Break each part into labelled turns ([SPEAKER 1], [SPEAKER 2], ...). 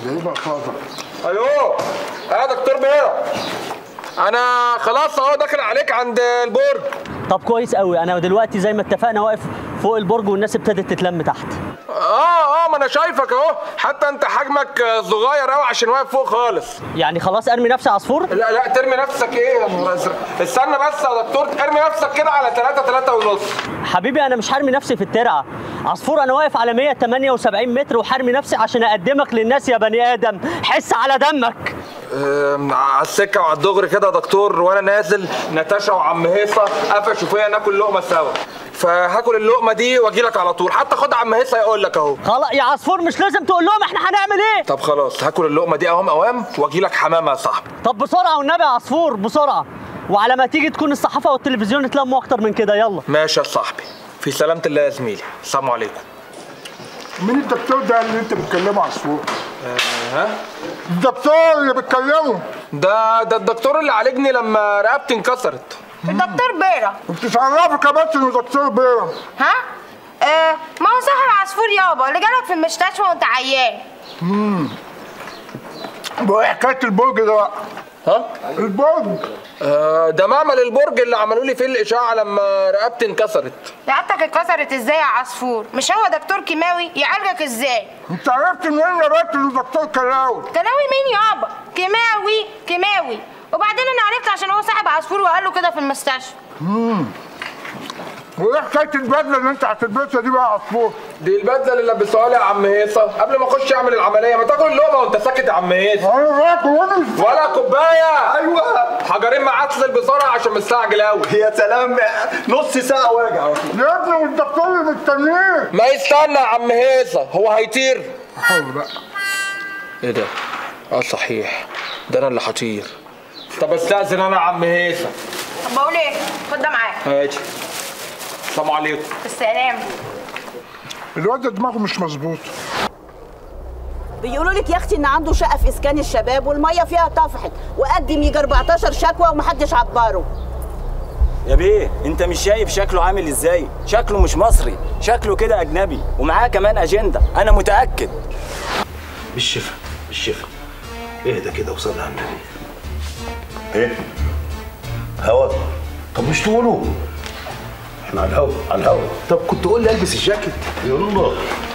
[SPEAKER 1] ده يبقى فاضل
[SPEAKER 2] ايوه يا دكتور بيه انا خلاص اهو داخل عليك عند البرج
[SPEAKER 3] طب كويس قوي انا دلوقتي زي ما اتفقنا واقف فوق البرج والناس ابتدت تتلم تحت
[SPEAKER 2] اه اه ما انا شايفك اهو حتى انت حجمك صغير قوي عشان واقف فوق خالص
[SPEAKER 3] يعني خلاص ارمي نفسي عصفور
[SPEAKER 2] لا لا ترمي نفسك ايه يا نهار ازرق استنى بس يا دكتور ارمي نفسك كده على 3 3 ونص
[SPEAKER 3] حبيبي انا مش هرمي نفسي في الترعه عصفور انا واقف على 178 متر وحرمي نفسي عشان اقدمك للناس يا بني ادم حس على دمك
[SPEAKER 2] أم، على السكه وعلى الدغري كده يا دكتور وانا نازل نتاشا وعم هيصه قفشوا فيا ناكل لقمه سوا فهاكل اللقمه دي واجي لك على طول حتى خد عم هيصه يقول لك اهو
[SPEAKER 3] خلاص يا عصفور مش لازم تقول لهم احنا هنعمل ايه
[SPEAKER 2] طب خلاص هاكل اللقمه دي اوام اوام واجي لك حمامه يا صاحبي
[SPEAKER 3] طب بسرعه والنبي يا عصفور بسرعه وعلى ما تيجي تكون الصحافه والتلفزيون اتلموا اكتر من كده يلا
[SPEAKER 2] ماشي يا صاحبي في سلامه الله يا زميلي السلام عليكم
[SPEAKER 1] مين الدكتور ده اللي انت بتكلمه عصفور؟
[SPEAKER 2] ها
[SPEAKER 1] الدكتور اللي بتكلمه
[SPEAKER 2] ده ده الدكتور اللي عالجني لما رقبتي انكسرت
[SPEAKER 4] الدكتور بيرة
[SPEAKER 1] انت تعرفي كمان انه دكتور بيرم
[SPEAKER 4] ها؟ آه ما هو صاحب عصفور يابا اللي جالك في المستشفى وانت عيان
[SPEAKER 1] بقى حكايه البرج ده بقى
[SPEAKER 2] ها
[SPEAKER 1] البرج
[SPEAKER 2] آه ده معمل البرج اللي عملوا لي فيه الاشاعه لما رقبتي انكسرت
[SPEAKER 4] رقبتك اتكسرت ازاي يا عصفور؟ مش هو دكتور كيماوي يعالجك ازاي؟
[SPEAKER 1] انت عرفت منين يا بنت انه دكتور كلاوي
[SPEAKER 4] كلاوي مين يابا؟ كيماوي كيماوي وبعدين انا عرفت عشان هو صاحب عصفور وقال له كده في المستشفى
[SPEAKER 1] وايه حكايه البدله اللي انت هتلبسها دي بقى يا عصفور؟
[SPEAKER 2] دي البدله اللي لبسوها لي يا عم هيصه قبل ما اخش اعمل العمليه ما تاكل اللقمه وانت ساكت يا عم هيصه
[SPEAKER 1] انا باكل وانا
[SPEAKER 2] ولا كوبايه
[SPEAKER 5] ايوه
[SPEAKER 2] حجرين معسل بسرعه عشان مستعجل قوي
[SPEAKER 5] يا سلام نص ساعه واجع
[SPEAKER 1] يا ابني والدكتور اللي مستنيه
[SPEAKER 2] ما يستنى يا عم هيصه هو هيطير
[SPEAKER 1] حول بقى
[SPEAKER 2] ايه ده اه صحيح ده انا اللي هطير طب استاذن انا يا عم هيصه
[SPEAKER 4] طب بقول ايه؟ خد ده معاك
[SPEAKER 2] هاتي السلام عليكم
[SPEAKER 4] بالسلامة
[SPEAKER 1] الواد ده دماغه مش مظبوط
[SPEAKER 6] بيقولوا لك يا اختي ان عنده شقه في اسكان الشباب والميه فيها طفحت وقدم يجي 14 شكوى ومحدش عبره
[SPEAKER 7] يا بيه انت مش شايف شكله عامل ازاي شكله مش مصري شكله كده اجنبي ومعاه كمان اجنده انا متاكد
[SPEAKER 8] بالشفا بالشفا اهدى كده وصلي على النبي
[SPEAKER 9] ايه هوا طب مش تقولوا
[SPEAKER 8] احنا على الهوا على الهوا طب كنت قول لي البس الجاكيت
[SPEAKER 9] يلا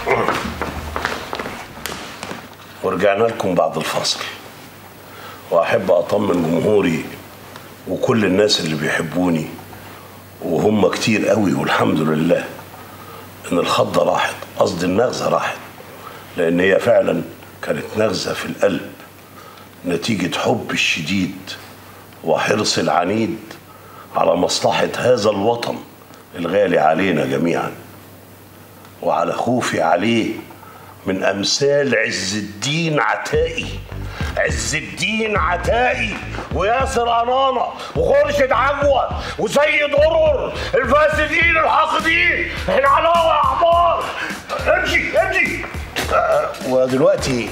[SPEAKER 9] ورجعنا لكم بعد الفاصل واحب اطمن جمهوري وكل الناس اللي بيحبوني وهم كتير قوي والحمد لله ان الخضه راحت قصدي النغزه راحت لان هي فعلا كانت نغزه في القلب نتيجه حب الشديد وحرص العنيد على مصلحه هذا الوطن الغالي علينا جميعا وعلى خوفي عليه من امثال عز الدين عتائي عز الدين عتائي وياسر انانه وخورشيد عجوه وسيد قرر الفاسدين الحاقدين احنا على هوا يا حمار امشي امشي آه، ودلوقتي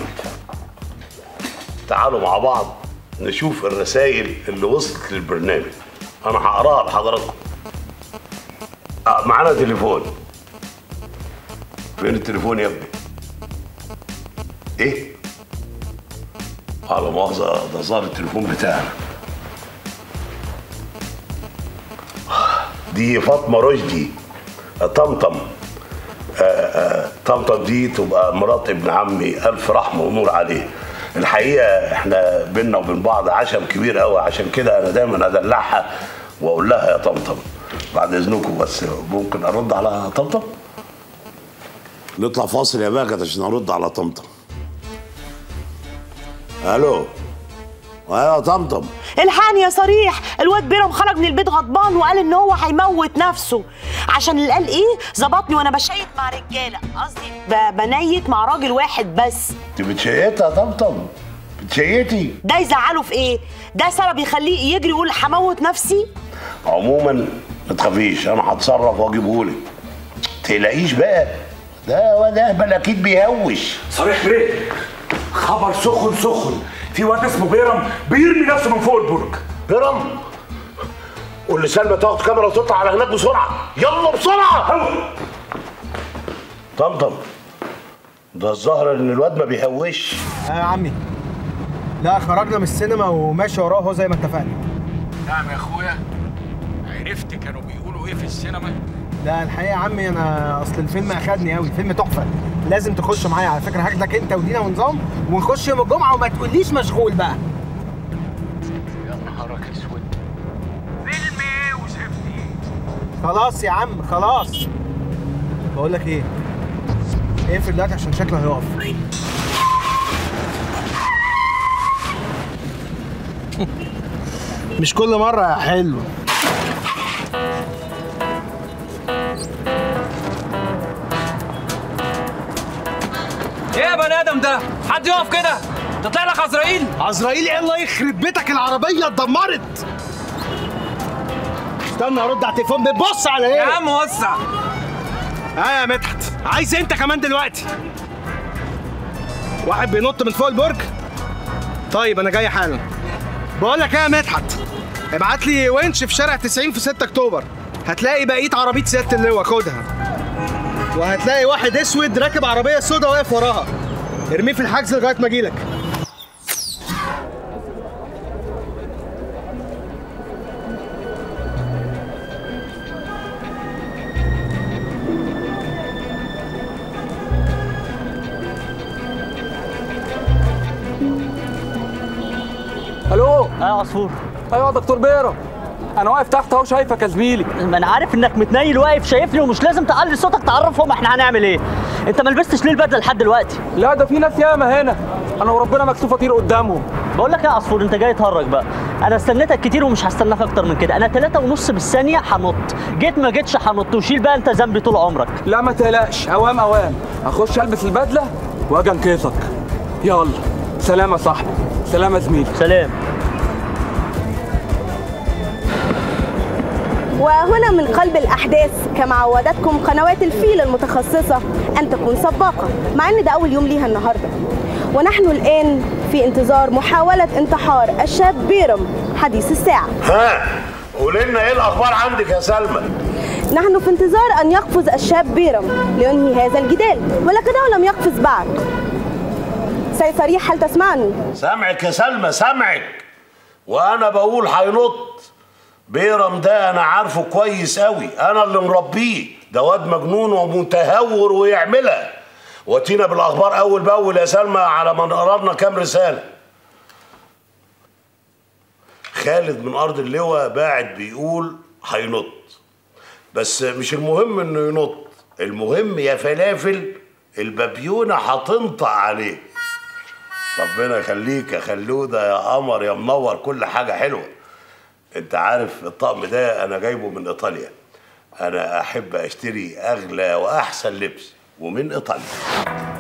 [SPEAKER 9] تعالوا مع بعض نشوف الرسائل اللي وصلت للبرنامج انا هقراها لحضراتكم آه، معانا تليفون فين التليفون يا ابني ايه على مؤاخذة ده ظهر التليفون بتاعنا دي فاطمة رشدي آه، طمطم آه، آه، طمطم دي تبقى مرات ابن عمي ألف رحمة ونور عليه الحقيقة احنا بينا وبين بعض عشم كبير قوي عشان كده انا دايما ادلعها واقول لها يا طمطم بعد اذنكم بس ممكن ارد على طمطم نطلع فاصل يا باجت عشان ارد على طمطم الو ايوه يا طمطم
[SPEAKER 10] الحقني يا صريح الواد بيرم خرج من البيت غضبان وقال ان هو هيموت نفسه عشان اللي قال ايه ظبطني وانا بشيت مع رجاله قصدي ب- بنيت مع راجل واحد بس
[SPEAKER 9] انت بتشيتي يا طمطم بتشيتي
[SPEAKER 10] ده يزعله في ايه ده سبب يخليه يجري يقول هموت نفسي
[SPEAKER 9] عموما ما تخافيش انا هتصرف واجيبهولك تقلقيش بقى ده واد اهبل اكيد بيهوش
[SPEAKER 11] صريح بيه خبر سخن سخن في واد اسمه بيرم بيرمي نفسه من فوق البرج
[SPEAKER 9] بيرم قول لسلمى تاخد كاميرا وتطلع على هناك بسرعه يلا بسرعه طمطم ده الظاهر ان الواد ما بيهوش
[SPEAKER 12] اه يا عمي لا خرجنا من السينما وماشي وراه هو زي ما اتفقنا
[SPEAKER 11] نعم يا اخويا عرفت كانوا بيقولوا ايه في السينما
[SPEAKER 12] لا الحقيقه يا عمي انا اصل الفيلم اخدني قوي الفيلم تحفه لازم تخش معايا على فكره هاخدك انت ودينا ونظام ونخش يوم الجمعه وما تقوليش مشغول بقى
[SPEAKER 11] يا نهارك اسود فيلم ايه وزفت ايه
[SPEAKER 12] خلاص يا عم خلاص بقول لك ايه اقفل دلوقتي عشان شكله هيقف مش كل مره يا حلو
[SPEAKER 2] ايه يا بني ادم ده حد يقف كده تطلع لك عزرائيل
[SPEAKER 12] عزرائيل ايه الله يخرب بيتك العربيه اتدمرت استنى ارد على التليفون بتبص على ايه
[SPEAKER 2] يا عم وسع
[SPEAKER 12] اه يا مدحت عايز انت كمان دلوقتي واحد بينط من فوق البرج طيب انا جاي حالا بقول لك ايه يا مدحت ابعت لي ونش في شارع 90 في 6 اكتوبر هتلاقي بقيه عربيه سياده اللواء خدها وهتلاقي واحد اسود راكب عربيه سودا واقف وراها ارميه في الحجز لغايه ما اجيلك
[SPEAKER 2] الو
[SPEAKER 3] اه يا عصفور
[SPEAKER 2] ايوه يا دكتور بيرة انا واقف تحت اهو شايفك يا زميلي
[SPEAKER 3] ما انا عارف انك متنيل واقف شايفني ومش لازم تعلي صوتك تعرفهم احنا هنعمل ايه انت ما لبستش ليه البدله لحد دلوقتي
[SPEAKER 2] لا ده في ناس ياما هنا انا وربنا مكسوف اطير قدامهم
[SPEAKER 3] بقول لك ايه يا عصفور انت جاي تهرج بقى انا استنيتك كتير ومش هستناك اكتر من كده انا تلاتة ونص بالثانيه هنط جيت ما جيتش هنط وشيل بقى انت ذنبي طول عمرك
[SPEAKER 2] لا ما تقلقش اوام اوام اخش البس البدله واجي انقذك يلا سلام يا صاحبي سلام يا زميلي
[SPEAKER 3] سلام
[SPEAKER 13] وهنا من قلب الأحداث كما عودتكم قنوات الفيل المتخصصة أن تكون سباقة مع أن ده أول يوم ليها النهاردة ونحن الآن في انتظار محاولة انتحار الشاب بيرم حديث الساعة
[SPEAKER 9] ها قولي لنا ايه الاخبار عندك يا سلمى
[SPEAKER 13] نحن في انتظار أن يقفز الشاب بيرم لينهي هذا الجدال ولكنه لم يقفز بعد سي صريح هل تسمعني؟
[SPEAKER 9] سامعك يا سلمى سامعك وانا بقول هينط بيرم ده انا عارفه كويس قوي انا اللي مربيه ده واد مجنون ومتهور ويعملها واتينا بالاخبار اول باول يا سلمى على ما قربنا كام رساله خالد من ارض اللواء باعت بيقول هينط بس مش المهم انه ينط المهم يا فلافل البابيونه هتنطق عليه ربنا يخليك يا خلوده يا قمر يا منور كل حاجه حلوه انت عارف الطقم ده انا جايبه من ايطاليا انا احب اشتري اغلى واحسن لبس ومن ايطاليا